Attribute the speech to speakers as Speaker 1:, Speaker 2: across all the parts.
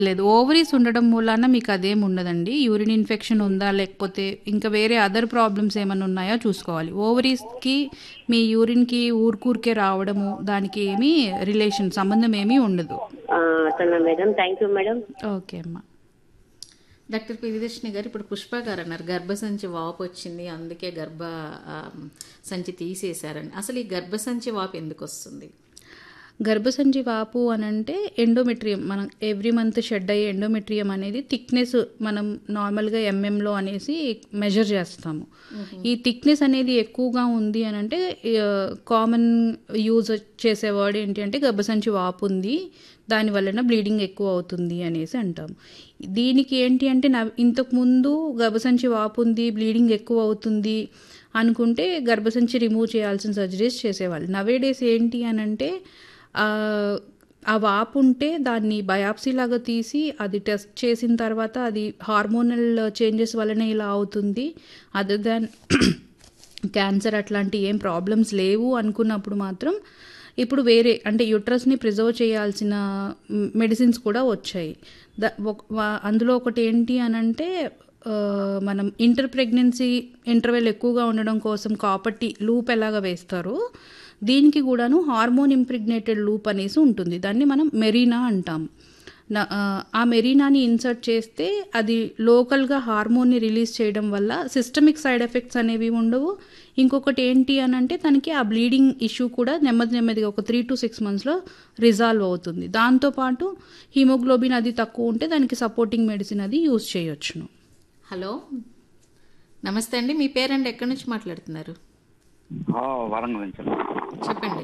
Speaker 1: లేదు ఓవరీస్ ఉండడం మూలాన మీకు అదేం ఉండదండి యూరిన్ ఇన్ఫెక్షన్ ఉందా లేకపోతే ఇంకా వేరే అదర్ ప్రాబ్లమ్స్ ఏమైనా ఉన్నాయో చూసుకోవాలి ఓవరీస్కి మీ యూరిన్కి ఊరికూరికే రావడము దానికి ఏమీ రిలేషన్ సంబంధం ఏమీ ఉండదు
Speaker 2: ఆ, అట్లనా madam thank you madam
Speaker 1: okay అమ్మా
Speaker 3: డాక్టర్ ప్రియదర్శిని గారు ఇప్పుడు పుష్ప గారు అన్నారు గర్భసంచి వాపు వచ్చింది అందుకే గర్భ ఆ, సంచి తీసేశారని అసలు ఈ గర్భసంచి వాపు ఎందుకు వస్తుంది
Speaker 1: గర్భసంచి వాపు అని అంటే ఎండోమెట్రియం మనం ఎవ్రీ మంత్ షెడ్ అయ్యే ఎండోమెట్రియం అనేది థిక్నెస్ మనం నార్మల్గా ఎంఎంలో అనేసి మెజర్ చేస్తాము ఈ థిక్నెస్ అనేది ఎక్కువగా ఉంది అని అంటే కామన్ యూజ్ చేసే వర్డ్ ఏంటి అంటే గర్భసంచి వాపు ఉంది దాని వలన బ్లీడింగ్ ఎక్కువ అవుతుంది అనేసి అంటాము దీనికి ఏంటి అంటే నా ఇంతకు ముందు గర్భసంచి వాపు ఉంది బ్లీడింగ్ ఎక్కువ అవుతుంది అనుకుంటే గర్భసంచి రిమూవ్ చేయాల్సిన సర్జరీస్ చేసేవాళ్ళు నవేడేస్ ఏంటి అని అంటే ఆ, ఆ వాపు ఉంటే దాన్ని బయాప్సీ లాగా తీసి అది టెస్ట్ చేసిన తర్వాత అది హార్మోనల్ చేంజెస్ వలన ఇలా అవుతుంది అదర్ దాన్ క్యాన్సర్ అట్లాంటి ఏం ప్రాబ్లమ్స్ లేవు అనుకున్నప్పుడు మాత్రం ఇప్పుడు వేరే అంటే యుట్రస్ని ప్రిజర్వ్ చేయాల్సిన మెడిసిన్స్ కూడా వచ్చాయి ద ఒక- వా- అందులో ఒకటి ఏంటి అని అంటే ఆ, మనం ఇంటర్ ప్రెగ్నెన్సీ ఇంటర్వెల్ ఎక్కువగా ఉండడం కోసం కాపట్టి లూప్ ఎలాగ వేస్తారో దీనికి కూడాను హార్మోన్ ఇంప్రిగ్నేటెడ్ లూప్ అనేసి ఉంటుంది దాన్ని మనం మెరీనా అంటాం నా- ఆ, ఆ మెరీనాని ఇన్సర్ట్ చేస్తే అది లోకల్గా హార్మోన్ని రిలీజ్ చేయడం వల్ల సిస్టమిక్ సైడ్ ఎఫెక్ట్స్ అనేవి ఉండవు ఇంకొకటి ఏంటి అని అంటే తనకి ఆ బ్లీడింగ్ ఇష్యూ కూడా నెమ్మది నెమ్మదిగా ఒక త్రీ టు సిక్స్ మంత్స్లో రిజాల్వ్ అవుతుంది దాంతోపాటు హిమోగ్లోబిన్ అది తక్కువ ఉంటే దానికి సపోర్టింగ్ మెడిసిన్ అది యూజ్ చేయొచ్చును
Speaker 3: హలో నమస్తే అండి మీ పేరండి ఎక్కడి నుంచి మాట్లాడుతున్నారు
Speaker 4: ఆ, వరంగల్ నుంచి
Speaker 3: చెప్పండి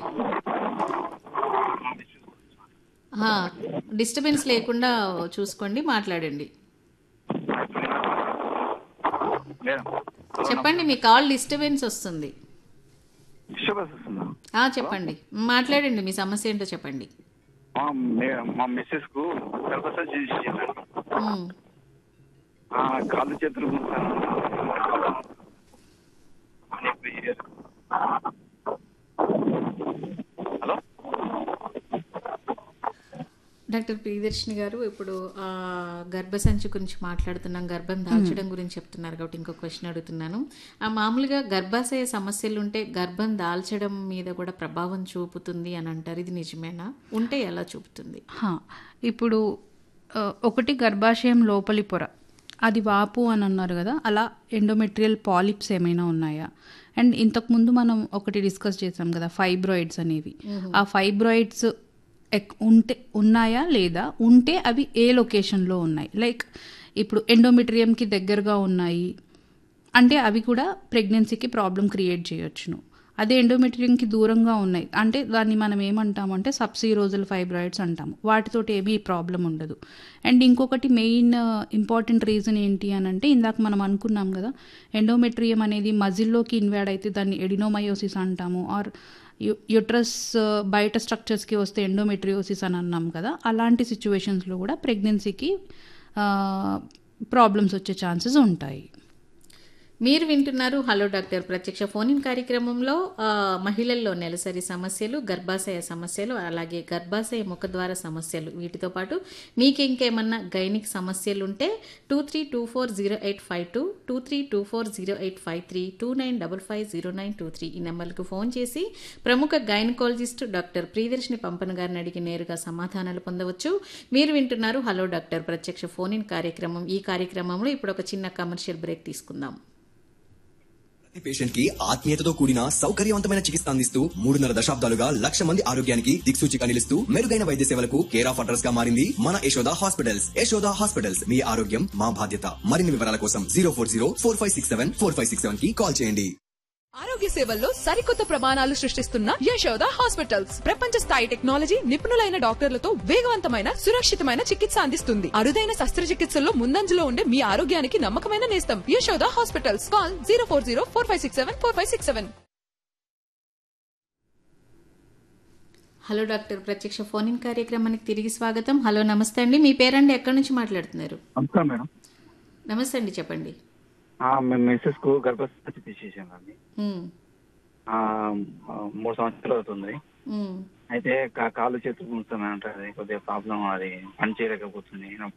Speaker 3: డిస్టర్బెన్స్ లేకుండా చూసుకోండి మాట్లాడండి
Speaker 4: మేడం
Speaker 3: చెప్పండి మీ కాల్ డిస్టర్బెన్స్ వస్తుంది
Speaker 4: డిస్టర్బెన్స్ వస్తుందా
Speaker 3: ఆ, చెప్పండి మాట్లాడండి మీ సమస్య ఏంటో చెప్పండి
Speaker 4: మా మే- మా మిస్సెస్ కు గర్భసంచి చేశారు
Speaker 3: ఉమ్.
Speaker 4: ఆ, కాళ్ళు చేతులు గుంజుతాను. అని ఇప్పుడు చేశారు. హలో
Speaker 3: డాక్టర్ ప్రియదర్శిని గారు ఇప్పుడు ఆ, గర్భసంచి గురించి మాట్లాడుతున్నాం గర్భం దాల్చడం గురించి చెప్తున్నారు కాబట్టి ఇంకో క్వశ్చన్ అడుగుతున్నాను ఆ మామూలుగా గర్భాశయ సమస్యలు ఉంటే గర్భం దాల్చడం మీద కూడా ప్రభావం చూపుతుంది అని అంటారు ఇది నిజమేనా ఉంటే ఎలా చూపుతుంది
Speaker 1: హా, ఇప్పుడు ఆ, ఒకటి గర్భాశయం లోపలి పొర అది వాపు అని అన్నారు కదా అలా ఎండోమెట్రియల్ పాలిప్స్ ఏమైనా ఉన్నాయా అండ్ ఇంతకుముందు మనం ఒకటి డిస్కస్ చేసాం కదా ఫైబ్రాయిడ్స్ అనేవి ఆ ఫైబ్రాయిడ్స్ ఎక్ ఉంటే ఉన్నాయా లేదా ఉంటే అవి ఏ లొకేషన్లో ఉన్నాయి లైక్ ఇప్పుడు ఎండోమెట్రియంకి దగ్గరగా ఉన్నాయి అంటే అవి కూడా ప్రెగ్నెన్సీకి ప్రాబ్లం క్రియేట్ చేయొచ్చును అదే ఎండోమెట్రియంకి దూరంగా ఉన్నాయి అంటే దాన్ని మనం ఏమంటామంటే సబ్సీరోజల్ ఫైబ్రాయిడ్స్ అంటాము వాటితోటి ఏమీ ప్రాబ్లం ఉండదు అండ్ ఇంకొకటి మెయిన్ ఇంపార్టెంట్ రీజన్ ఏంటి అని అంటే ఇందాక మనం అనుకున్నాం కదా ఎండోమెట్రియం అనేది మజిల్లోకి ఇన్వాడ్ అయితే దాన్ని ఎడినోమయోసిస్ అంటాము ఆర్ యుట్రస్ బయట స్ట్రక్చర్స్కి వస్తే ఎండోమెట్రియోసిస్ అని అన్నాం కదా అలాంటి సిచ్యువేషన్స్లో కూడా ప్రెగ్నెన్సీకి ప్రాబ్లమ్స్ వచ్చే ఛాన్సెస్ ఉంటాయి
Speaker 3: మీరు వింటున్నారు హలో డాక్టర్ ప్రత్యక్ష ఫోన్ ఇన్ కార్యక్రమంలో ఆ, మహిళల్లో నెలసరి సమస్యలు గర్భాశయ సమస్యలు అలాగే గర్భాశయ ముఖద్వార సమస్యలు వీటితో పాటు మీకు ఇంకేమన్నా గైనిక్ సమస్యలు ఉంటే two three two four zero eight five two two three two four zero eight five three two nine double five zero nine two three ఈ నెంబర్లకు ఫోన్ చేసి ప్రముఖ గైనకాలజిస్ట్ డాక్టర్ ప్రియదర్శిని పంపన్ గారిని అడిగి నేరుగా సమాధానాలు పొందవచ్చు మీరు వింటున్నారు హలో డాక్టర్ ప్రత్యక్ష ఫోన్ ఇన్ కార్యక్రమం ఈ కార్యక్రమంలో ఇప్పుడు ఒక చిన్న కమర్షియల్ బ్రేక్ తీసుకుందాం
Speaker 5: ప్రతి పేషెంట్ కి ఆత్మీయతతో కూడిన సౌకర్యవంతమైన చికిత్స అందిస్తూ మూడున్నర దశాబ్దాలుగా లక్ష మంది ఆరోగ్యానికి దిక్సూచిగా నిలుస్తూ మెరుగైన వైద్య సేవలకు కేర్ ఆఫ్ అడ్రస్ గా మారింది మన యశోద హాస్పిటల్స్ యశోద హాస్పిటల్స్ మీ ఆరోగ్యం మా బాధ్యత మరిన్ని వివరాల కోసం zero four zero four five six seven four five six seven కి కాల్ చేయండి
Speaker 6: ఆరోగ్య సేవల్లో సరికొత్త ప్రమాణాలు సృష్టిస్తున్న యశోద హాస్పిటల్స్ ప్రపంచ స్థాయి టెక్నాలజీ నిపుణులైన డాక్టర్లతో వేగవంతమైన సురక్షితమైన చికిత్స అందిస్తుంది అరుదైన శస్త్రచికిత్సల్లో ముందంజలో ఉండే మీ ఆరోగ్యానికి నమ్మకమైన నేస్తం Yashoda hospitals call zero four zero four five six seven four five six seven
Speaker 3: hello doctor ప్రత్యక్ష ఫోన్ ఇన్ కార్యక్రమానికి తిరిగి స్వాగతం హలో నమస్తే అండి మీ పేరండి ఎక్కడి నుంచి మాట్లాడుతున్నారు
Speaker 4: నమస్కారం మేడం
Speaker 3: నమస్తే అండి చెప్పండి
Speaker 4: ఆ, మేము మిస్సెస్ కు గర్భసంచి తీసేసాం అండి
Speaker 3: ఉమ్,
Speaker 4: ఆ, ఆ, మూడు సంవత్సరాలు అవుతుంది
Speaker 3: ఉమ్,
Speaker 4: అయితే కా- కాళ్ళు చేతులు గుంజుతున్నాయి అంటే అది కొద్దిగా ప్రాబ్లం అది పని చేయలేకపోతుంది